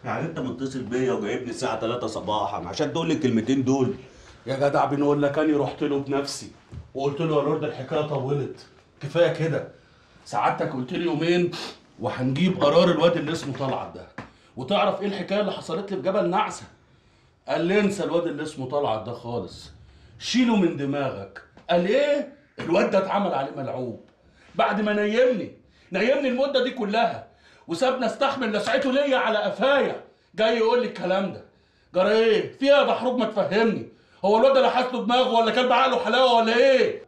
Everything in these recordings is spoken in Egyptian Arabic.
يعني انت متصل بيا وجايبني الساعه 3 صباحا عشان تقول لي الكلمتين دول يا جدع بنقول لك اني رحت له بنفسي وقلت له يا لورد الحكايه طولت كفايه كده سعادتك قلت لي يومين وهنجيب قرار الواد اللي اسمه طلعت ده وتعرف ايه الحكايه اللي حصلت لي في جبل نعسه قال لي انسى الواد اللي اسمه طلعت ده خالص شيله من دماغك قال ايه الواد ده اتعمل عليه ملعوب بعد ما نيمني نيمني المده دي كلها وسابني استحمل لسعته ليا على قفايا جاي يقول لي الكلام ده جرى ايه فيها يا دحروج ما تفهمني هو الواد ده لحس له دماغه ولا كان بعقله حلاوه ولا ايه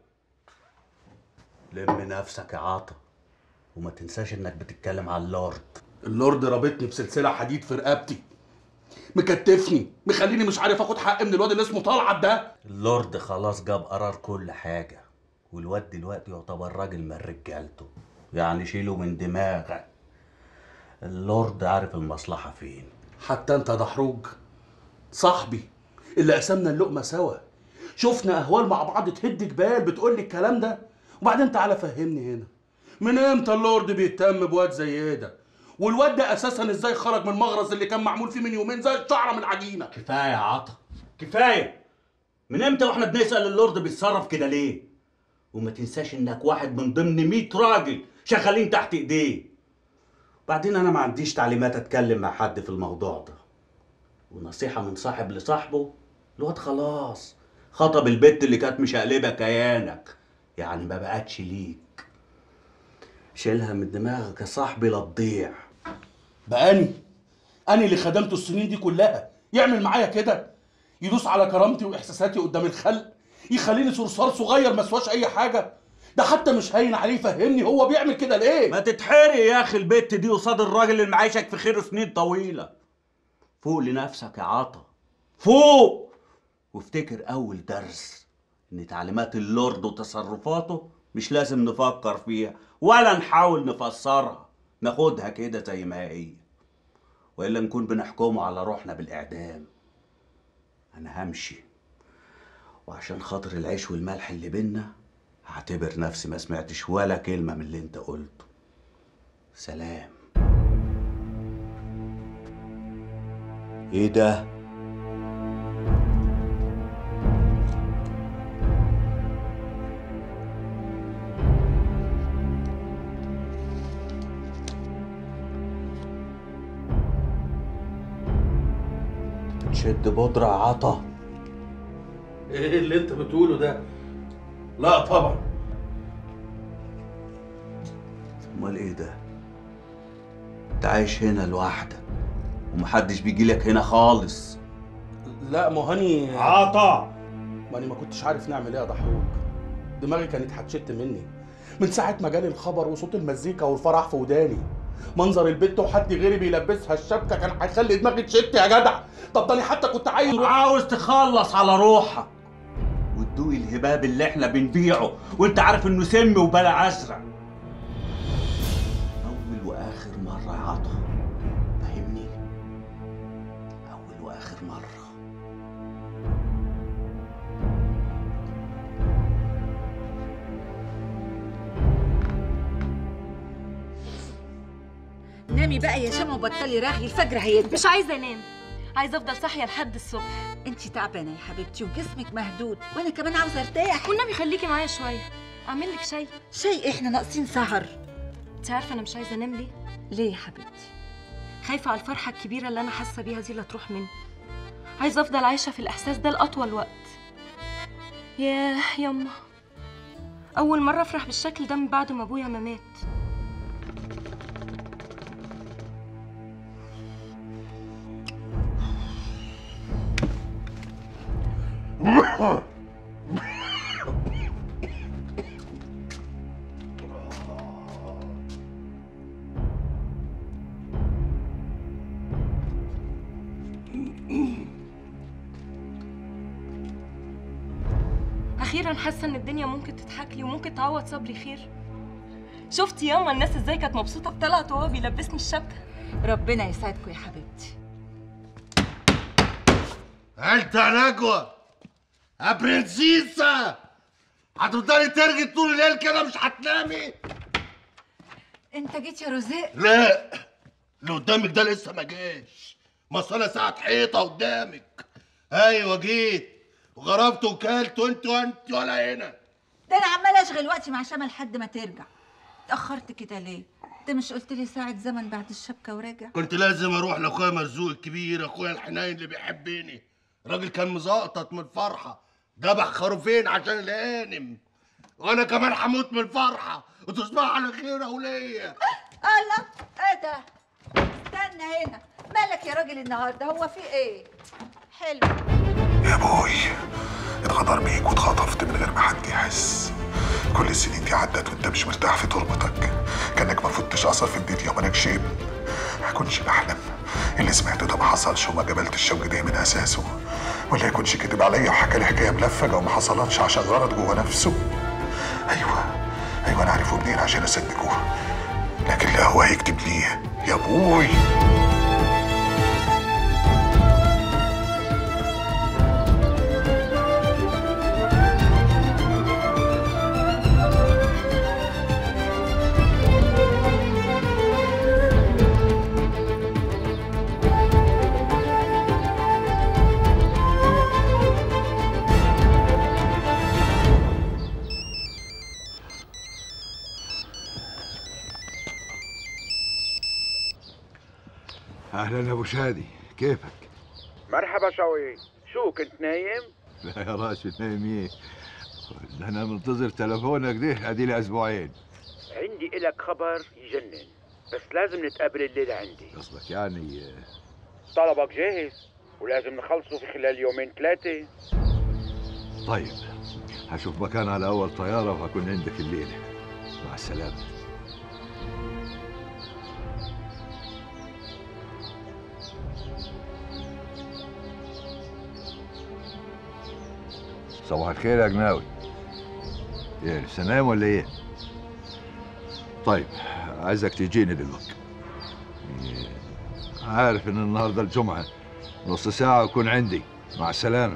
لم نفسك يا عاطا وما تنساش انك بتتكلم على اللورد اللورد رابطني بسلسله حديد في رقبتي مكتفني مخليني مش عارف اخد حق من الواد اللي اسمه طلعت ده اللورد خلاص جاب قرار كل حاجه والواد دلوقتي يعتبر راجل من رجالته يعني شيله من دماغك اللورد عارف المصلحه فين حتى انت يا دحروج صاحبي اللي قسمنا اللقمه سوا شفنا اهوال مع بعض تهد جبال بتقول لي الكلام ده وبعدين تعالى فهمني هنا من امتى اللورد بيهتم بواد زي ايه ده والواد ده اساسا ازاي خرج من المغرز اللي كان معمول فيه من يومين زي الشعره من العجينه كفايه يا عطا كفايه من امتى واحنا بنسال اللورد بيتصرف كده ليه وما تنساش انك واحد من ضمن 100 راجل شغالين تحت ايديه بعدين انا ما عنديش تعليمات اتكلم مع حد في الموضوع ده ونصيحه من صاحب لصاحبه الواد خلاص خطب البت اللي كانت مشقلبه كيانك يعني ما بقتش ليك شيلها من دماغك يا صاحبي لا تضيع بقاني انا اللي خدمته السنين دي كلها يعمل معايا كده يدوس على كرامتي واحساساتي قدام الخلق يخليني صرصار صغير ما سواش اي حاجه ده حتى مش هين عليه يفهمني هو بيعمل كده ليه ما تتحرق يا اخي البت دي قصاد الراجل اللي معيشك في خير سنين طويله فوق لنفسك يا عطا فوق وافتكر اول درس ان تعليمات اللورد وتصرفاته مش لازم نفكر فيها ولا نحاول نفسرها ناخدها كده زي ما هي والا نكون بنحكمه على روحنا بالاعدام انا همشي وعشان خاطر العيش والملح اللي بينا هعتبر نفسي ما سمعتش ولا كلمة من اللي انت قلته سلام ايه ده تشد بودرة يا عطا ايه اللي انت بتقوله ده لا طبعا امال ايه ده انت عايش هنا لوحدك ومحدش بيجيلك هنا خالص لا ما هاني عطا ماني ما كنتش عارف نعمل ايه يا ضحوك دماغي كانت هتشت مني من ساعة ما جالي الخبر وصوت المزيكا والفرح في وداني منظر البت وحد غيري بيلبسها الشبكة كان هيخلي دماغي تشت يا جدع طب ده انا حتى كنت عايز عاوز تخلص على روحك وتدوق الهباب اللي احنا بنبيعه وانت عارف انه سم وبلا ازرق اول واخر مرة يا عطا فاهمني اول واخر مرة نامي بقى يا شمع وبطلي رغي الفجر هيدبح مش عايزه انام عايزه افضل صاحيه لحد الصبح انت تعبانه يا حبيبتي وجسمك مهدود وانا كمان عاوزه ارتاح والنبي خليكي معايا شويه اعمل لك شاي شيء احنا ناقصين سهر انت عارفه انا مش عايزه انام ليه ليه يا حبيبتي خايفه على الفرحه الكبيره اللي انا حاسه بيها دي اللي تروح مني عايزه افضل عايشه في الاحساس ده لاطول وقت ياه يما اول مره افرح بالشكل ده من بعد ما ابويا ما مات اخيرا حاسه ان الدنيا ممكن تضحك لي وممكن تعوض صبري خير شفتي ياما الناس ازاي كانت مبسوطه بطلعت وهو بيلبسني الشبكه ربنا يسعدكم يا حبيبتي انت نجوى يا برنسيسة هتفضلي ترغي طول الليل كده مش هتنامي انت جيت يا رزاق لا اللي قدامك ده لسه ما جاش ما أصل انا ساعة حيطة قدامك ايوه جيت وغربت وكلت وانت وانت ولا هنا ده انا عمال اشغل وقتي مع شمال لحد ما ترجع اتاخرت كده ليه انت مش قلت لي ساعه زمن بعد الشبكه وراجع كنت لازم اروح لاخويا مرزوق الكبير اخويا الحنين اللي بيحبني راجل كان مزقطط من الفرحه ذبح خروفين عشان الهانم وانا كمان هموت من الفرحه وتصبح على خير يا وليه الله ايه ده استنى هنا مالك يا راجل النهارده هو في ايه حلو يا بوي اتغدر بيك واتخطفت من غير ما حد يحس كل السنين دي عدت وانت مش مرتاح في تربتك كانك ما فتش اثر في الدنيا ومالكش ابن ما كنتش بحلم اللي سمعته ده ما حصلش وما قبلت الشوق ده من اساسه ولا يكونش كذب عليا وحكى لي حكايه ملفقه وما حصلتش عشان غلط جوه نفسه ايوه ايوه انا عارفه منين عشان اصدقه لكن لا هو هيكتب ليه يا بوي اهلا يا ابو شادي كيفك مرحبا شوقي شو كنت نايم؟ لا يا راشد نايم ايه ده انا منتظر تلفونك ده ادي لي اسبوعين عندي إلك خبر يجنن بس لازم نتقابل الليلة عندي قصدك يعني آه، طلبك جاهز ولازم نخلصه في خلال يومين ثلاثة طيب هشوف مكان على اول طياره وهكون عندك الليله مع السلامه صباح الخير يا جناوي ايه لسه نايم ولا ايه طيب عايزك تجيني دلوقتي إيه، عارف ان النهارده الجمعه نص ساعه اكون عندي مع السلامه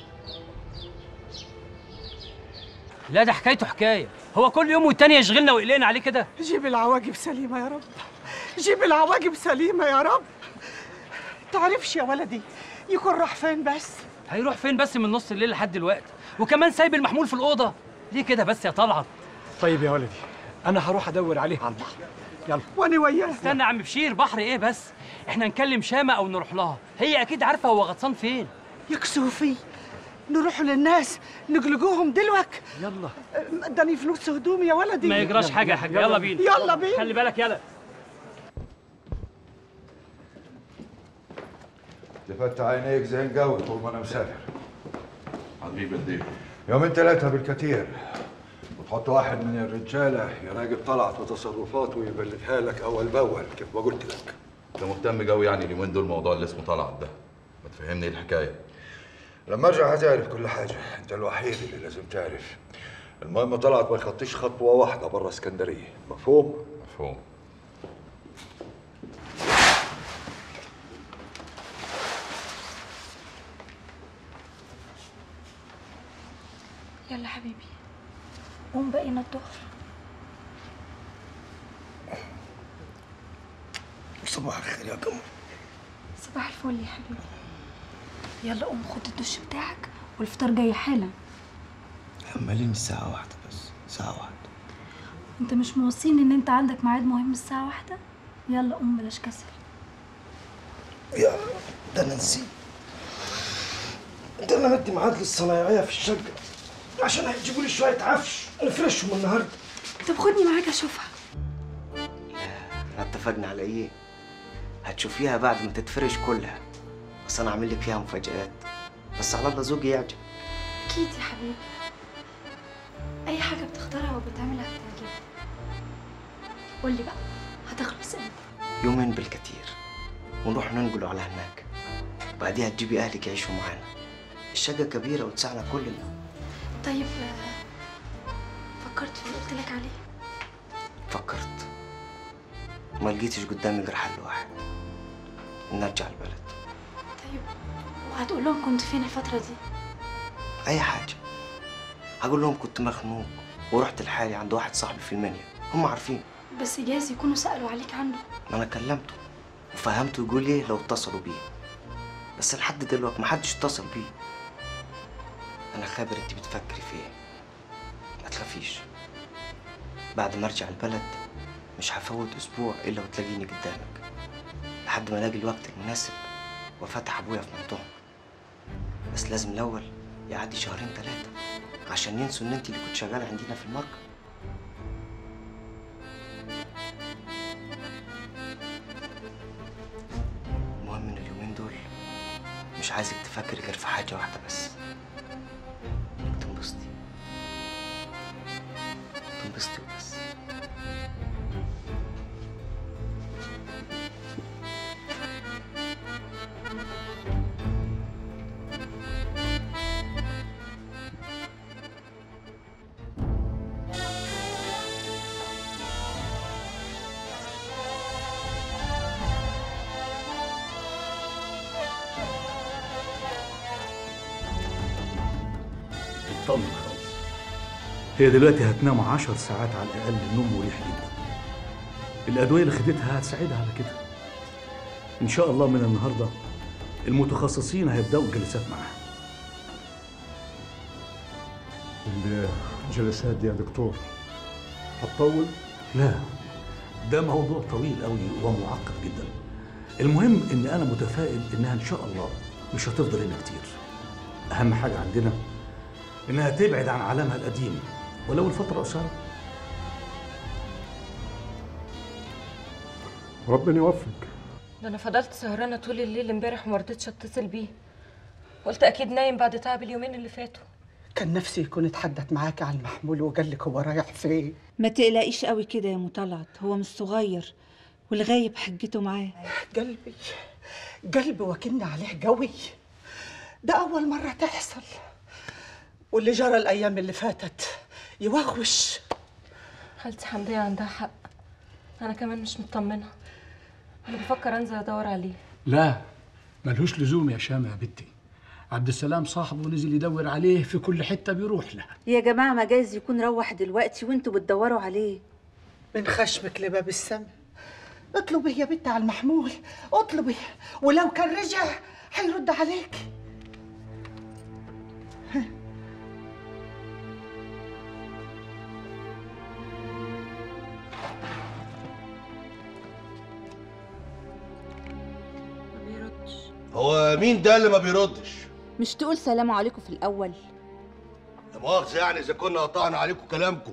لا ده حكايته حكايه هو كل يوم والتاني يشغلنا ويقلقنا عليه كده جيب العواقب سليمة يا رب جيب العواقب سليمة يا رب تعرفش يا ولدي يكون راح فين بس هيروح فين بس من نص الليل لحد دلوقتي وكمان سايب المحمول في الاوضه ليه كده بس يا طلعت طيب يا ولدي أنا هروح أدور عليه على البحر يلا وأنا وياه استنى يا عم بشير بحر ايه بس احنا نكلم شامه او نروح لها هي اكيد عارفه هو غطسان فين يكسوا فيه نروح للناس نقلقوهم دلوك يلا اداني فلوس هدومي يا ولدي ما يجراش حاجه يا حاج يلا بينا يلا بينا خلي بالك يلا تفتح عينيك زين قوي طول ما انا مسافر حبيبي قد ايه؟ يومين ثلاثة بالكثير وتحط واحد من الرجالة يراقب طلعت وتصرفاته ويبلدها لك أول بأول كيف ما قلت لك انت مهتم قوي يعني اليومين دول الموضوع اللي اسمه طلعت ده ما تفهمني ايه الحكايه لما ارجع هتعرف كل حاجة انت الوحيد اللي لازم تعرف المهم طلعت ما يخطيش خطوة واحدة برا اسكندرية مفهوم؟ مفهوم يلا حبيبي قوم بقينا الظهر صباح الخير يا قمر صباح الفل يا حبيبي يلا قوم خد الدش بتاعك والفطار جاي حالا عمالين الساعة واحدة بس ساعة واحدة انت مش موصين ان انت عندك ميعاد مهم الساعة واحدة يلا قوم بلاش كسل يا ده انا نسيت ده انا مدي ميعاد للصنايعية في الشقة عشان هيجيبوا لي شوية عفش نفرشهم النهاردة طب خدني معاك اشوفها احنا اتفقنا على ايه هتشوفيها بعد ما تتفرش كلها بس انا عامل لك فيها مفاجآت بس على الله ذوقي يعجب اكيد يا حبيبي اي حاجة بتختارها وبتعملها بتعجبك قولي بقى هتخلص امتى يومين بالكتير ونروح ننقلوا على هناك بعديها تجيبي اهلك يعيشوا معانا الشقة كبيرة وتسعنا كلنا طيب آه، فكرت في اللي قلت لك عليه فكرت ما لقيتش قدامي غير حل واحد نرجع البلد طيب وهتقول لهم كنت فين الفترة دي اي حاجة هقول لهم كنت مخنوق ورحت لحالي عند واحد صاحبي في المنيا هم عارفين بس جايز يكونوا سألوا عليك عنه ما انا كلمته وفهمته يقول لي لو اتصلوا بيه بس لحد دلوقتي محدش اتصل بيه انا خابر انت بتفكري في ايه ما تخافيش بعد ما ارجع البلد مش هفوت اسبوع الا وتلاقيني قدامك لحد ما الاقي الوقت المناسب وافتح ابويا في موضوع بس لازم الاول يعدي شهرين ثلاثه عشان ينسوا ان انت اللي كنت شغاله عندنا في الماركه المهم ان اليومين دول مش عايزك تفكري غير في حاجه واحده بس تنبسطي تنبسطي وبس اطمن خلاص هي دلوقتي هتنام عشر ساعات على الأقل نوم مريح جدا الأدوية اللي خدتها هتساعدها على كده إن شاء الله من النهاردة المتخصصين هيبدأوا الجلسات معاها الجلسات دي يا دكتور هتطول؟ لا ده موضوع طويل قوي ومعقد جدا المهم ان انا متفائل انها ان شاء الله مش هتفضل هنا كتير اهم حاجه عندنا انها تبعد عن عالمها القديم ولو الفتره قصيره ربنا يوفق ده انا فضلت سهرانه طول الليل امبارح وما رضيتش اتصل بيه قلت اكيد نايم بعد تعب اليومين اللي فاتوا كان نفسي يكون اتحدث معاك على المحمول وقال لك هو رايح فين ما تقلقيش قوي كده يا مطلعت هو مش صغير والغايب حجته معاه قلبي قلبي وكلني عليه قوي ده أول مرة تحصل واللي جرى الأيام اللي فاتت يوغوش خالتي حمدية عندها حق انا كمان مش مطمنه انا بفكر انزل ادور عليه لا ملهوش لزوم يا شامة يا بنتي عبد السلام صاحبه نزل يدور عليه في كل حتة بيروح لها يا جماعة ما جايز يكون روح دلوقتي وانتوا بتدوروا عليه من خشمك لباب السما اطلبي يا بنت على المحمول اطلبي ولو كان رجع هيرد عليك ما بيردش هو مين ده اللي ما بيردش مش تقول سلام عليكم في الأول لا مؤاخذة يعني إذا كنا قطعنا عليكم كلامكم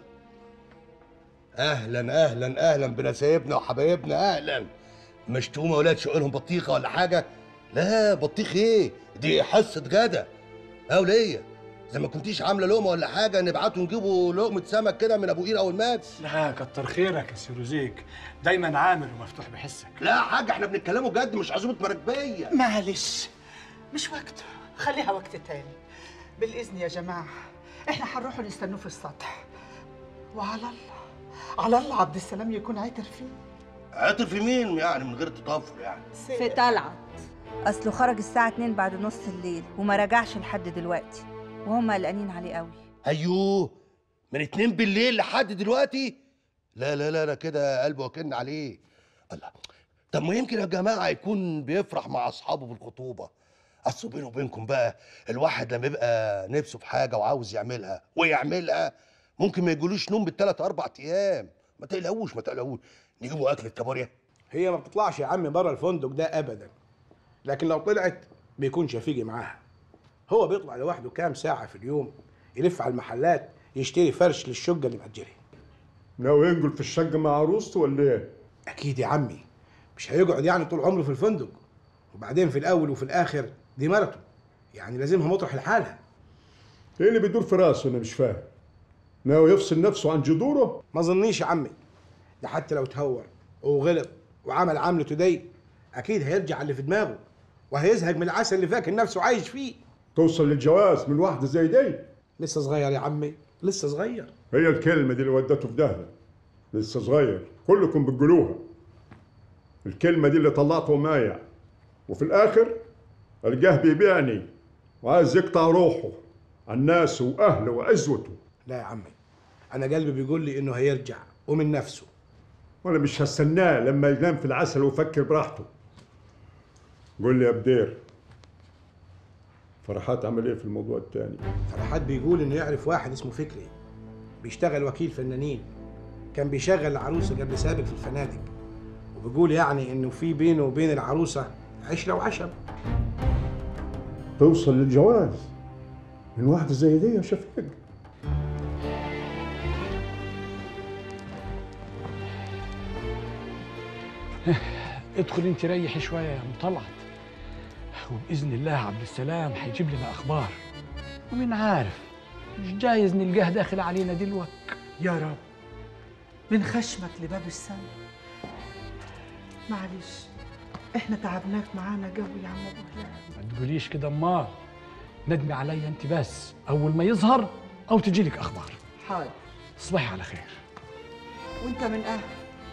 أهلا أهلا أهلا بنسايبنا وحبايبنا أهلا مش تقوموا ولاد شقلهم بطيخة ولا حاجة لا بطيخ إيه دي حصة غدا أو ليا زي ما كنتيش عاملة لقمة ولا حاجة نبعتوا نجيبوا لقمة سمك كده من أبو قير أو الماس لا كتر خيرك يا سيروزيك دايما عامل ومفتوح بحسك لا يا حاج احنا بنتكلموا جد مش عزومة مراكبية معلش مش وقته خليها وقت تاني بالإذن يا جماعة احنا هنروحوا نستنوه في السطح وعلى الله على الله عبد السلام يكون عاتر فيه عطر في مين يعني من غير تطفل يعني في طلعت أصله خرج الساعة 2 بعد نص الليل وما رجعش لحد دلوقتي وهم قلقانين عليه قوي ايوه من اتنين بالليل لحد دلوقتي لا لا لا انا كده قلبي واكلني عليه الله طب ما يمكن يا جماعه يكون بيفرح مع اصحابه بالخطوبه اصل بينه وبينكم بقى الواحد لما يبقى نفسه في حاجه وعاوز يعملها ويعملها ممكن ما يجيلوش نوم بالثلاث اربع ايام ما تقلقوش ما تقلقوش نجيبوا اكل الكابوريا هي ما بتطلعش يا عم بره الفندق ده ابدا لكن لو طلعت بيكون شفيقي معاها هو بيطلع لوحده كام ساعه في اليوم يلف على المحلات يشتري فرش للشقه اللي مأجرها ناوي ينقل في الشقه مع عروسته ولا ايه؟ اكيد يا عمي مش هيقعد يعني طول عمره في الفندق وبعدين في الاول وفي الاخر دي مرته يعني لازمها مطرح لحالها ايه اللي بيدور في راسه انا مش فاهم ناوي يفصل نفسه عن جذوره؟ ما ظنيش يا عمي ده حتى لو تهور وغلب وعمل عملته دي اكيد هيرجع اللي في دماغه وهيزهق من العسل اللي فاكر نفسه عايش فيه توصل للجواز من واحده زي دي لسه صغير يا عمي لسه صغير هي الكلمه دي اللي ودته في دهله لسه صغير كلكم بتقولوها الكلمه دي اللي طلعته مايع وفي الاخر القاه بيبيعني وعايز يقطع روحه عن ناسه واهله وعزوته لا يا عمي انا قلبي بيقول لي انه هيرجع ومن نفسه وانا مش هستناه لما ينام في العسل ويفكر براحته قول لي يا بدير فرحات عمل ايه في الموضوع التاني فرحات بيقول انه يعرف واحد اسمه فكري بيشتغل وكيل فنانين كان بيشغل العروسه قبل سابق في الفنادق وبيقول يعني انه في بينه وبين العروسه عشره وعشم توصل للجواز من واحدة زي دي يا شفيق ادخل انت ريحي شويه يا ام طلعت وباذن الله عبد السلام هيجيب لنا اخبار ومين عارف مش جايز نلقاه داخل علينا دلوقتي يا رب من خشمك لباب السما معلش احنا تعبناك معانا قوي يا عم ابو هلال ما تقوليش كده امال ندمي عليا انت بس اول ما يظهر او تجيلك اخبار حاضر تصبحي على خير وانت من اهل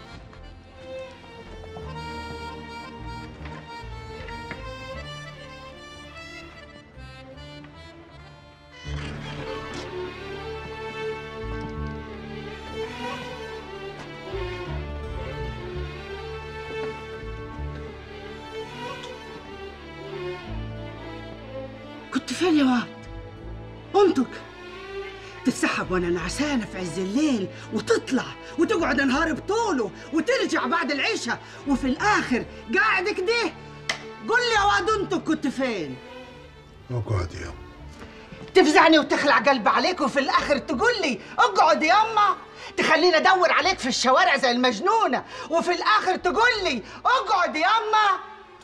كنت فين يا واد؟ انطق تتسحب وانا نعسانه في عز الليل وتطلع وتقعد نهار بطوله وترجع بعد العشاء وفي الاخر قاعد كده قول لي يا واد انطق كنت فين؟ اقعد يا تفزعني وتخلع قلبي عليك وفي الاخر تقول لي اقعد ياما تخليني ادور عليك في الشوارع زي المجنونه وفي الاخر تقول لي اقعد ياما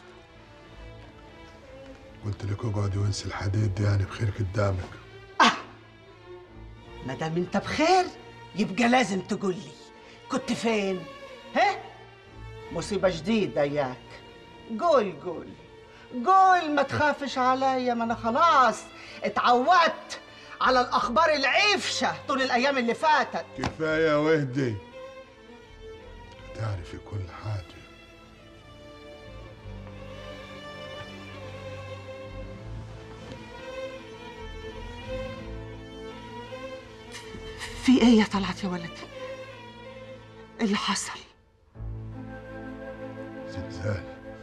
قلت لك اقعد وانسي الحديد دي يعني بخير قدامك ما دام انت بخير يبقى لازم تقول لي كنت فين ها مصيبه جديده اياك قول قول قول ما تخافش عليا ما انا خلاص اتعودت على الاخبار العفشه طول الايام اللي فاتت كفايه وهدي تعرفي كل حاجه في ايه يا طلعت يا ولدي إيه اللي حصل زلزال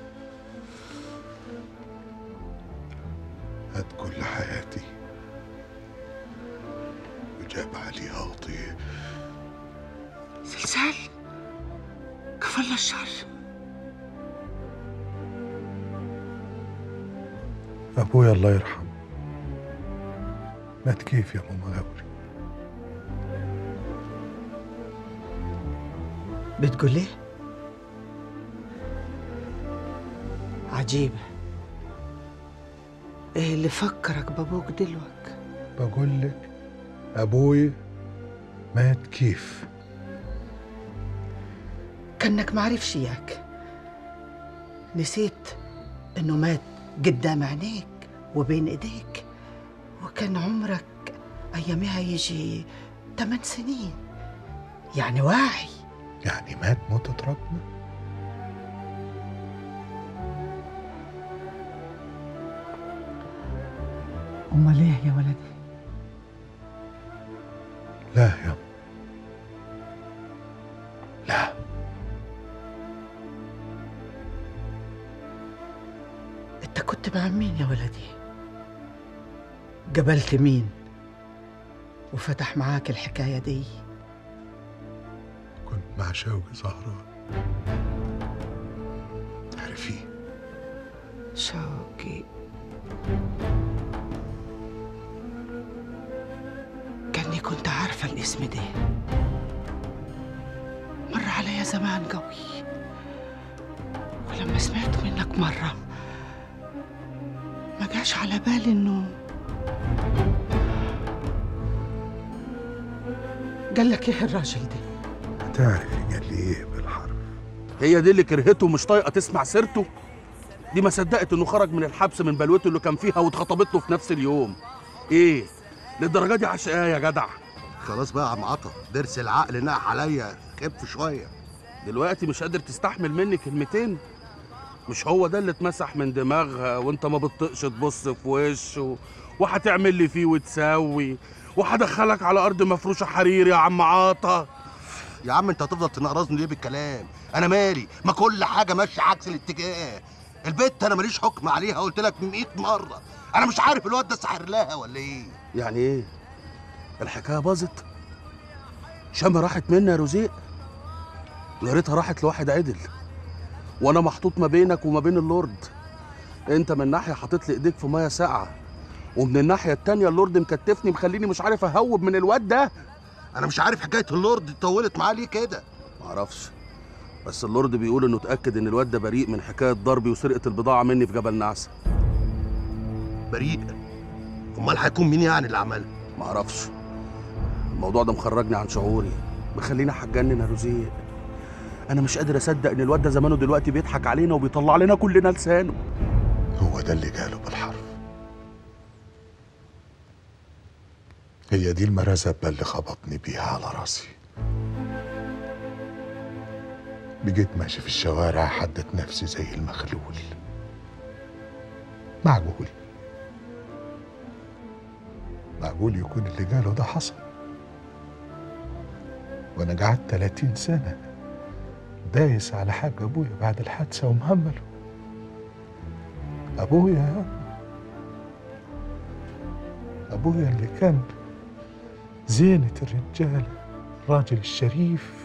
هات كل حياتي وجاب عليها وطيه زلزال كفل الشر ابويا الله يرحمه مات كيف يا ماما غوري بتقول ايه عجيبة ايه اللي فكرك بابوك دلوقتي بقول لك ابويا مات كيف كانك معرفش اياك نسيت انه مات قدام عينيك وبين ايديك وكان عمرك ايامها يجي 8 سنين يعني واعي يعني مات موتة ربنا امال ايه يا ولدي لا يا لا انت كنت مع مين يا ولدي قبلت مين وفتح معاك الحكايه دي كنت مع شوقي زهران تعرفيه شوقي كاني كنت عارفة الاسم ده مر عليا زمان قوي ولما سمعت منك مرة ما جاش على بالي انه قال لك ايه الراجل ده تعرفي قال لي ايه بالحرف هي دي اللي كرهته ومش طايقه تسمع سيرته دي ما صدقت انه خرج من الحبس من بلوته اللي كان فيها واتخطبت له في نفس اليوم ايه للدرجه دي عشقاه يا جدع خلاص بقى يا عم عطا ضرس العقل نقح عليا خف شويه دلوقتي مش قادر تستحمل مني كلمتين مش هو ده اللي اتمسح من دماغها وانت ما بتطقش تبص في وشه وهتعمل لي فيه وتساوي وهدخلك على ارض مفروشه حرير يا عم عاطا يا عم انت هتفضل تنقرصني ليه بالكلام انا مالي ما كل حاجه ماشيه عكس الاتجاه البت انا ماليش حكم عليها قلت لك 100 مره انا مش عارف الواد ده ساحر لها ولا ايه يعني ايه الحكايه باظت شامه راحت مني يا رزيق ويا ريتها راحت لواحد عدل وانا محطوط ما بينك وما بين اللورد انت من ناحيه حاطط لي ايديك في ميه ساقعه ومن الناحيه التانيه اللورد مكتفني مخليني مش عارف اهوب من الواد ده انا مش عارف حكايه اللورد طولت معاه ليه كده معرفش بس اللورد بيقول انه اتاكد ان الواد ده بريء من حكايه ضربي وسرقه البضاعه مني في جبل نعسه بريء امال هيكون مين يعني اللي عملها معرفش الموضوع ده مخرجني عن شعوري مخليني هتجنن يا رزيق انا مش قادر اصدق ان الواد ده زمانه دلوقتي بيضحك علينا وبيطلع لنا كلنا لسانه هو ده اللي جاله بالحرف هي دي المرزبة اللي خبطني بيها على راسي بقيت ماشي في الشوارع حدت نفسي زي المخلول معقول معقول يكون اللي قاله ده حصل وانا قعدت 30 سنة دايس على حق ابويا بعد الحادثة ومهمله ابويا ابويا اللي كان زينة الرجال الراجل الشريف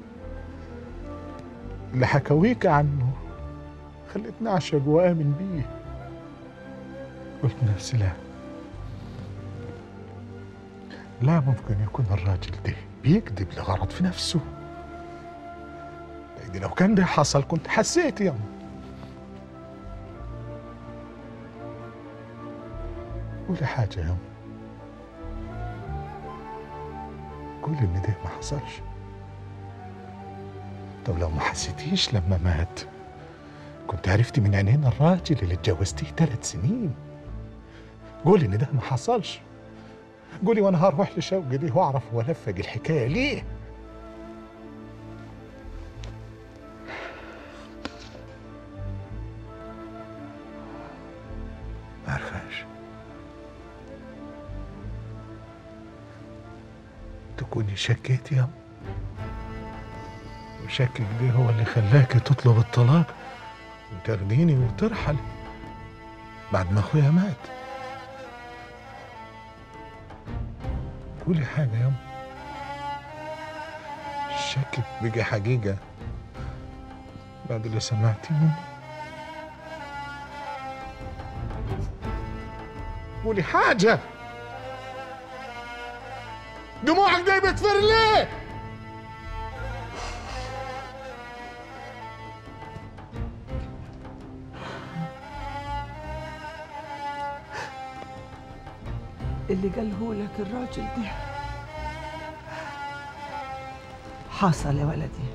اللي حكاويك عنه خلتني اعشق وامن بيه قلت نفسي لا لا ممكن يكون الراجل ده بيكذب لغرض في نفسه لأن لو كان ده حصل كنت حسيت يا قولي حاجة يا أم قولي إن ده ما حصلش طب لو ما حسيتيش لما مات كنت عرفتي من عينين الراجل اللي اتجوزتيه ثلاث سنين قولي إن ده ما حصلش قولي وأنا هروح لشوقي دي وأعرف هو لفق الحكاية ليه ما عرفاش تكوني شكيتي يا أم وشكك ده هو اللي خلاكي تطلب الطلاق وتاخديني وترحلي بعد ما اخويا مات قولي حاجة يا أم شكك بقى حقيقة بعد اللي سمعتي مني قولي حاجة دموعك دي بتفر ليه؟ اللي قاله لك الراجل ده حصل يا ولدي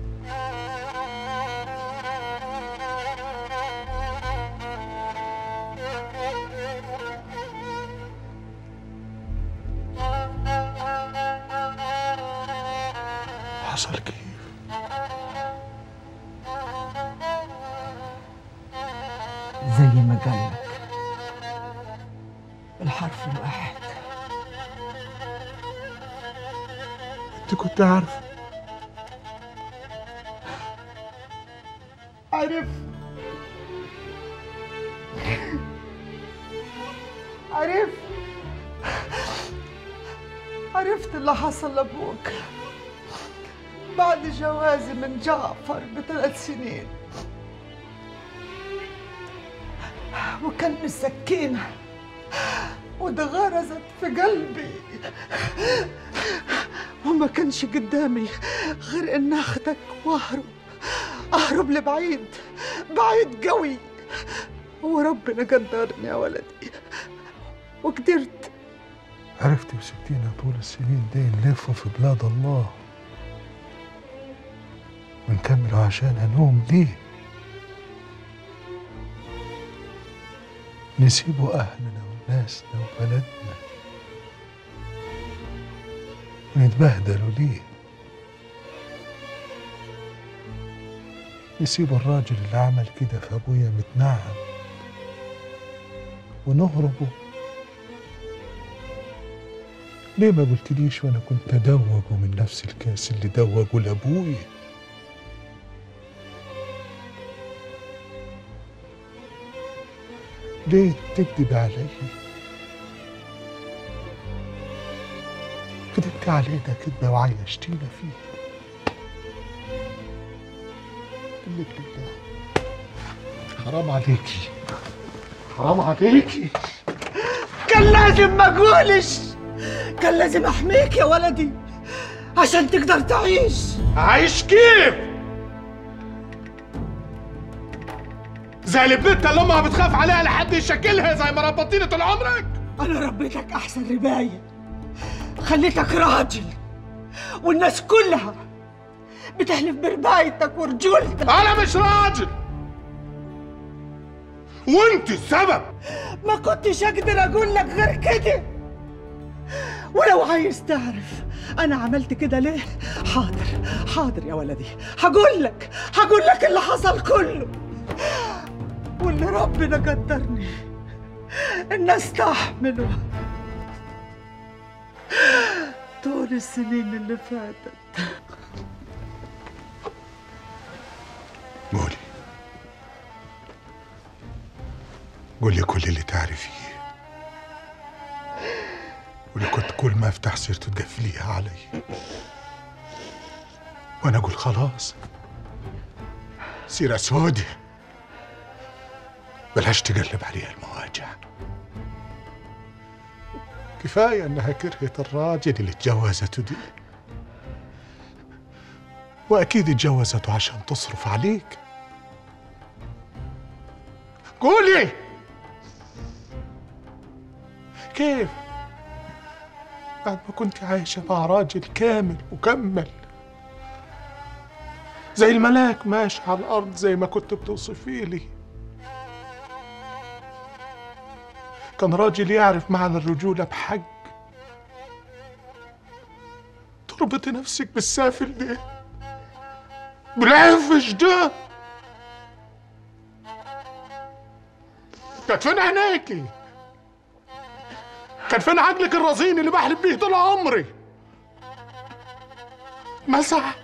حصل كيف؟ زي ما قال لك الحرف الواحد انت كنت عارف عرف عرف عرفت اللي حصل لابوك بعد جوازي من جعفر بثلاث سنين وكان السكينة واتغرزت في قلبي وما كانش قدامي غير ان اخدك واهرب اهرب لبعيد بعيد قوي وربنا قدرني يا ولدي وقدرت عرفتي وسبتينا طول السنين دي نلف في بلاد الله ونكملوا عشان نوم ليه نسيبوا أهلنا وناسنا وبلدنا ونتبهدلوا ليه نسيبوا الراجل اللي عمل كده في أبويا متنعم ونهربوا ليه ما قلتليش وانا كنت ادوجه من نفس الكاس اللي دوجه لابويا ليه تكذب علي كذبت علينا كذبة وعيشتينا فيها قلت بالله حرام عليكي حرام عليكي كان لازم ما اقولش كان لازم احميك يا ولدي عشان تقدر تعيش عايش كيف؟ زي البنت اللي امها بتخاف عليها لحد يشكلها زي ما ربطتيني طول عمرك انا ربيتك احسن ربايه خليتك راجل والناس كلها بتحلف بربايتك ورجولتك انا مش راجل وانت السبب ما كنتش اقدر اقول لك غير كده ولو عايز تعرف انا عملت كده ليه حاضر حاضر يا ولدي هقول لك هقول لك اللي حصل كله واللي ربنا قدرني ان استحمله طول السنين اللي فاتت قولي قولي كل اللي تعرفيه واللي كنت كل ما افتح سيرته تقفليها علي وانا اقول خلاص سيرة سودة بلاش تقلب عليها المواجع كفاية انها كرهت الراجل اللي اتجوزته دي واكيد اتجوزته عشان تصرف عليك قولي كيف بعد ما كنت عايشة مع راجل كامل وكمل زي الملاك ماشي على الأرض زي ما كنت بتوصفي لي كان راجل يعرف معنى الرجولة بحق تربطي نفسك بالسافل ده بالعفش ده كانت فين عينيكي كان فين عقلك الرزين اللي بحلم بيه طول عمري مسح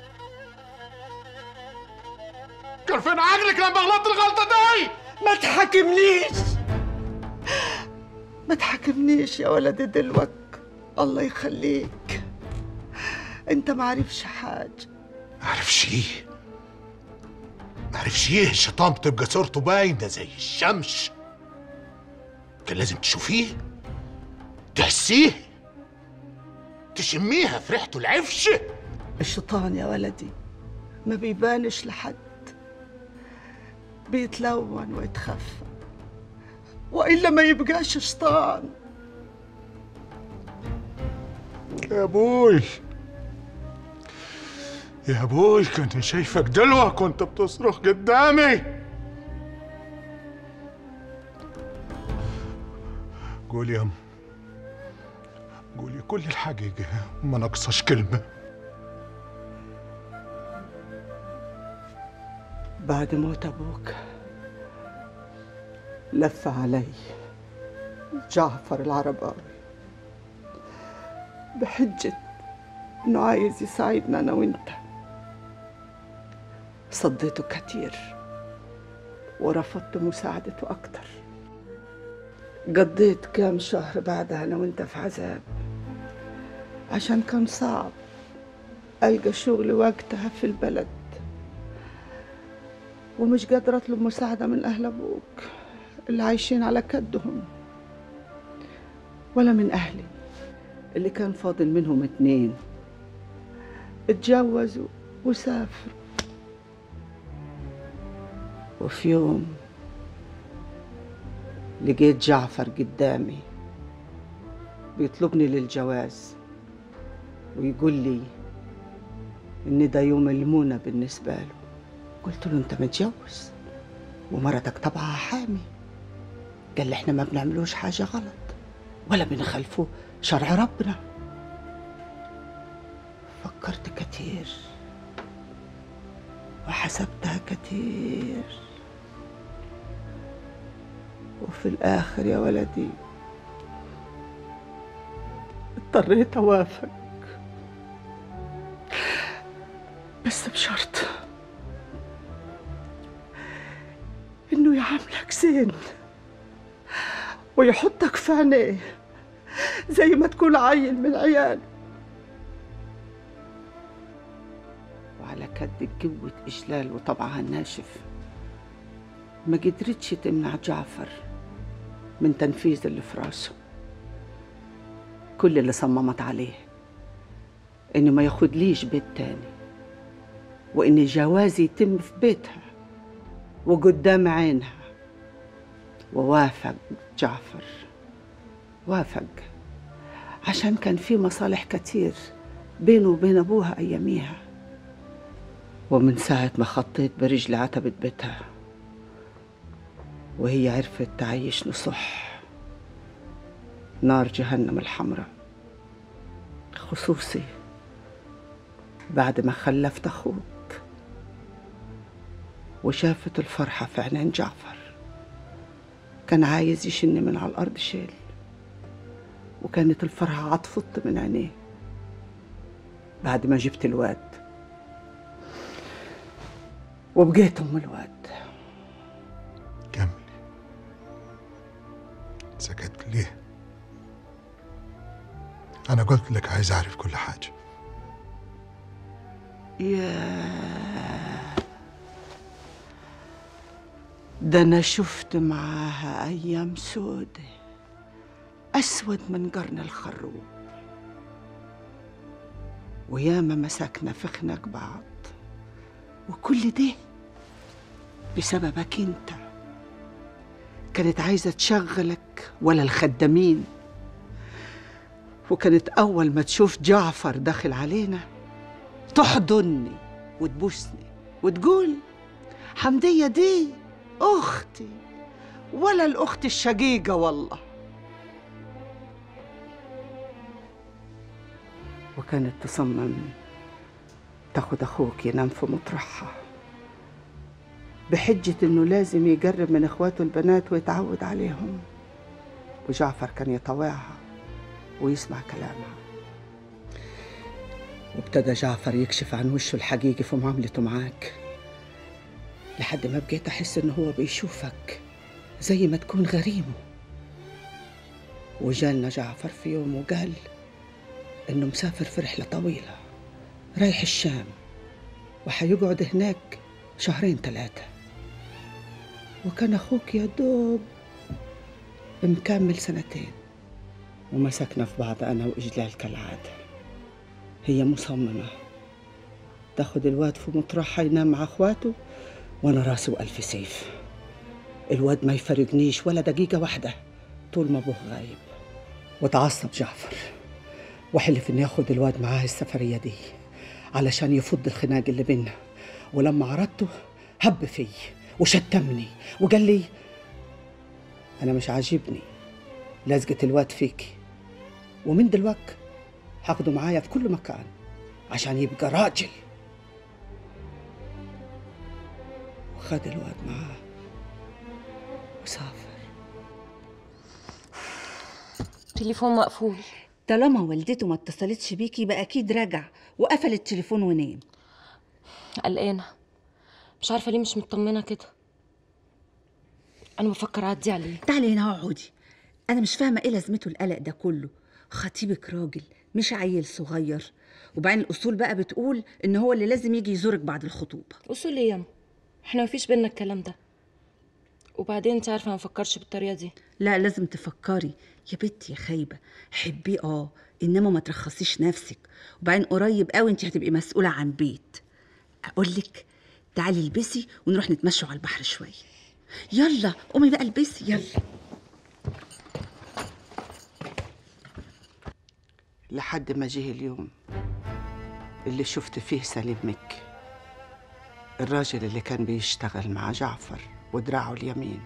كان فين عقلك لما غلطت الغلطة دي ما تحاكمنيش ما تحاكمنيش يا ولدي دلوك الله يخليك انت ما عارفش حاجه معرفش ايه معرفش ايه الشيطان بتبقى صورته باينة زي الشمس كان لازم تشوفيه تحسيه تشميها في ريحته العفشة الشيطان يا ولدي ما بيبانش لحد بيتلون ويتخفى والا ما يبقاش شيطان يا ابوي يا ابوي كنت شايفك دلوة كنت بتصرخ قدامي قول يا ام قولي كل الحقيقة ما نقصش كلمة بعد موت ابوك لف علي جعفر العرباوي بحجة انه عايز يساعدنا انا وانت صديته كتير ورفضت مساعدته اكتر قضيت كام شهر بعدها انا وانت في عذاب عشان كان صعب القى شغل وقتها في البلد ومش قادرة اطلب مساعدة من اهل ابوك اللي عايشين على كدهم ولا من اهلي اللي كان فاضل منهم اتنين اتجوزوا وسافروا وفي يوم لقيت جعفر قدامي بيطلبني للجواز ويقول لي ان ده يوم المونة بالنسبة له قلت له انت متجوز ومرتك طبعها حامي قال لي احنا ما بنعملوش حاجة غلط ولا بنخالفه شرع ربنا فكرت كتير وحسبتها كتير وفي الآخر يا ولدي اضطريت أوافق بس بشرط إنه يعاملك زين ويحطك في عينيه زي ما تكون عيل من عياله وعلى كد قوة إجلال وطبعها الناشف ما قدرتش تمنع جعفر من تنفيذ اللي في راسه كل اللي صممت عليه إنه ما ياخدليش بيت تاني وإن جوازي يتم في بيتها وقدام عينها ووافق جعفر وافق عشان كان في مصالح كتير بينه وبين أبوها أياميها ومن ساعة ما خطيت برجل عتبة بيتها وهي عرفت تعيشني صح نار جهنم الحمراء خصوصي بعد ما خلفت أخوك وشافت الفرحة في عينين جعفر كان عايز يشن من على الأرض شيل وكانت الفرحة عطفت من عينيه بعد ما جبت الواد وبقيت أم الواد سكت ليه انا قلت لك عايز اعرف كل حاجه يا ده أنا شفت معاها أيام سودة أسود من قرن الخروب وياما مسكنا في خناق بعض وكل ده بسببك انت كانت عايزة تشغلك ولا الخدامين وكانت أول ما تشوف جعفر داخل علينا تحضني وتبوسني وتقول حمدية دي أختي ولا الأخت الشقيقة والله وكانت تصمم تاخد أخوك ينام في مطرحها بحجة إنه لازم يقرب من إخواته البنات ويتعود عليهم وجعفر كان يطوعها ويسمع كلامها وابتدى جعفر يكشف عن وشه الحقيقي في معاملته معاك لحد ما بقيت أحس إنه هو بيشوفك زي ما تكون غريمه وجالنا جعفر في يوم وقال إنه مسافر في رحلة طويلة رايح الشام وحيقعد هناك شهرين ثلاثة وكان أخوك يا دوب مكمل سنتين ومسكنا في بعض أنا وإجلال كالعادة هي مصممة تاخد الواد في مطرحها ينام مع أخواته وأنا راسي وألف سيف الواد ما يفارقنيش ولا دقيقة واحدة طول ما أبوه غايب وتعصب جعفر وحلف إنه ياخد الواد معاه السفرية دي علشان يفض الخناق اللي بينا ولما عرضته هب في وشتمني وقال لي أنا مش عاجبني لزقة الواد فيكي ومن دلوقت هاخده معايا في كل مكان عشان يبقى راجل وخد الواد معاه وسافر تليفون مقفول طالما والدته ما اتصلتش بيكي يبقى اكيد رجع وقفل التليفون ونام قلقانة مش عارفة ليه مش مطمنة كده أنا بفكر أعدي عليه تعالي هنا اقعدي انا مش فاهمه ايه لازمته القلق ده كله خطيبك راجل مش عيل صغير وبعدين الاصول بقى بتقول ان هو اللي لازم يجي يزورك بعد الخطوبه أصول إيه ياما إحنا مفيش بينا الكلام ده وبعدين أنت عارفة ما بفكرش بالطريقة دي لا لازم تفكري يا بنتي يا خايبه حبيه اه انما ما ترخصيش نفسك وبعدين قريب قوي انت هتبقي مسؤوله عن بيت اقول لك تعالي البسي ونروح نتمشوا على البحر شويه يلا قومي بقى البسي يلا لحد ما جه اليوم اللي شفت فيه سليم مكي الراجل اللي كان بيشتغل مع جعفر ودراعه اليمين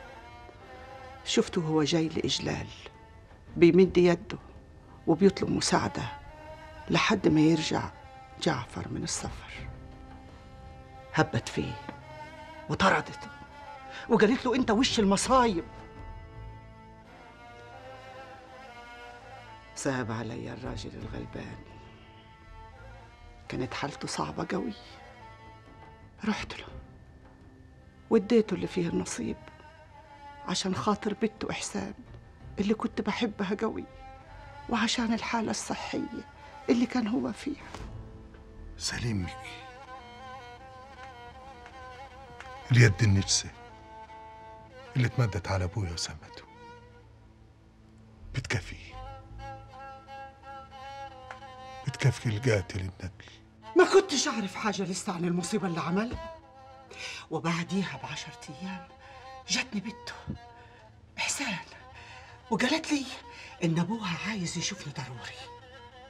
شفته هو جاي لإجلال بيمد يده وبيطلب مساعدة لحد ما يرجع جعفر من السفر هبت فيه وطردته وقالت له انت وش المصايب صعب علي الراجل الغلبان كانت حالته صعبة قوي رحت له واديته اللي فيه النصيب عشان خاطر بنته إحسان اللي كنت بحبها قوي وعشان الحالة الصحية اللي كان هو فيها سليمك اليد النجسة اللي اتمدت على ابويا وسمته بتكفيه بتكفي القاتل الندل ما كنتش أعرف حاجة لسه عن المصيبة اللي عملها وبعديها بعشرة أيام جاتني بنته إحسان وقالت لي إن أبوها عايز يشوفني ضروري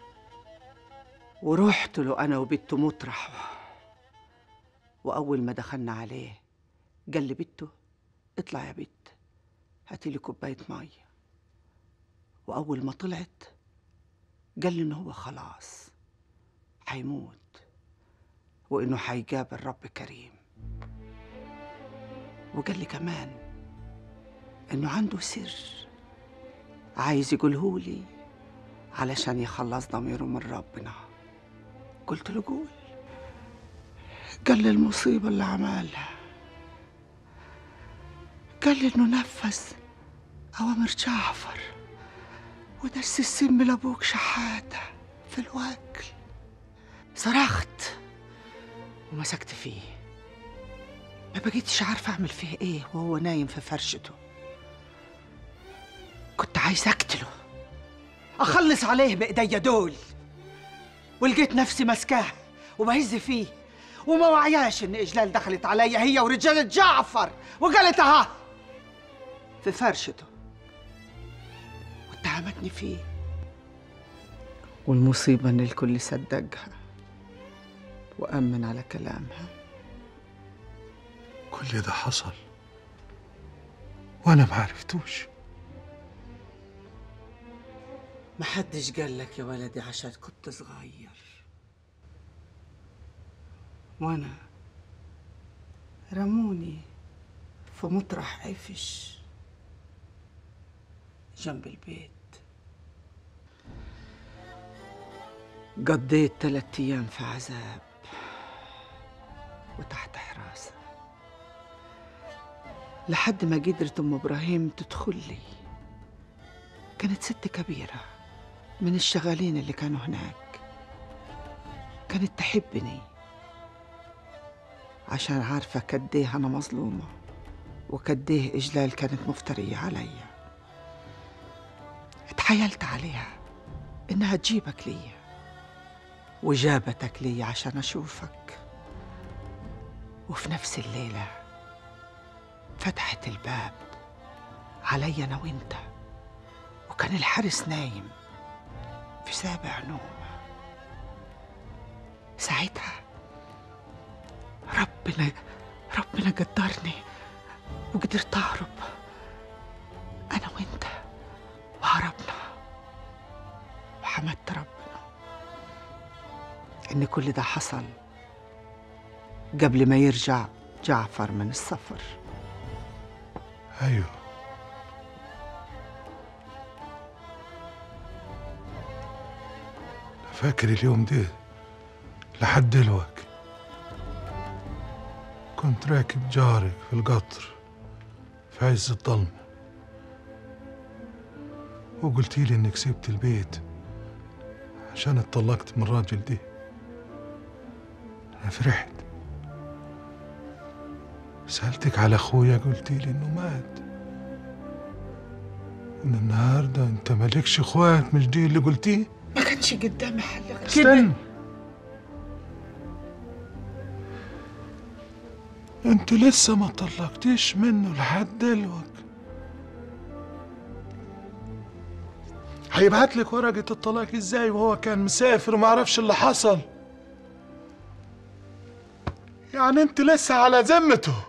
ورحت له أنا وبنته مطرح وأول ما دخلنا عليه قال لي بنته اطلع يا بت هاتي لي كوباية مية وأول ما طلعت قال لي إن هو خلاص هيموت وإنه هيقابل رب كريم وقال لي كمان إنه عنده سر عايز يقولهولي علشان يخلص ضميره من ربنا قلت له قول قال لي المصيبة اللي عملها قال لي إنه نفذ أوامر جعفر ودس السم لأبوك شحاتة في الوكل صرخت ومسكت فيه ما بقيتش عارفة أعمل فيه إيه وهو نايم في فرشته كنت عايز أقتله أخلص عليه بإيديا دول ولقيت نفسي ماسكاه وبهز فيه وما وعياش إن إجلال دخلت عليا هي ورجالة جعفر وقالت أها في فرشته واتهمتني فيه والمصيبة إن الكل صدقها وأمن على كلامها كل ده حصل وانا ما عرفتوش محدش قال لك يا ولدي عشان كنت صغير وانا رموني في مطرح عفش جنب البيت قضيت تلات ايام في عذاب وتحت حراسة لحد ما قدرت ام ابراهيم تدخل لي كانت ست كبيرة من الشغالين اللي كانوا هناك كانت تحبني عشان عارفة قديه أنا مظلومة وقديه إجلال كانت مفترية عليا اتحايلت عليها إنها تجيبك ليا وجابتك لي عشان أشوفك وفي نفس الليلة فتحت الباب علي أنا وإنت وكان الحارس نايم في سابع نوم ساعتها ربنا ربنا قدرني وقدرت أهرب أنا وإنت وهربنا وحمدت ربنا إن كل ده حصل قبل ما يرجع جعفر من السفر ايوه أنا فاكر اليوم ده لحد دلوقتي كنت راكب جارك في القطر في عز الظلمة وقلتي لي انك سبت البيت عشان اتطلقت من الراجل ده انا فرحت سألتك على اخويا قلتي لي انه مات من النهارده انت مالكش اخوات مش دي اللي قلتيه ما كانش قدامي حل غير استنى انت لسه ما طلقتيش منه لحد دلوقتي هيبعت لك ورقة الطلاق ازاي وهو كان مسافر وما عرفش اللي حصل يعني انت لسه على ذمته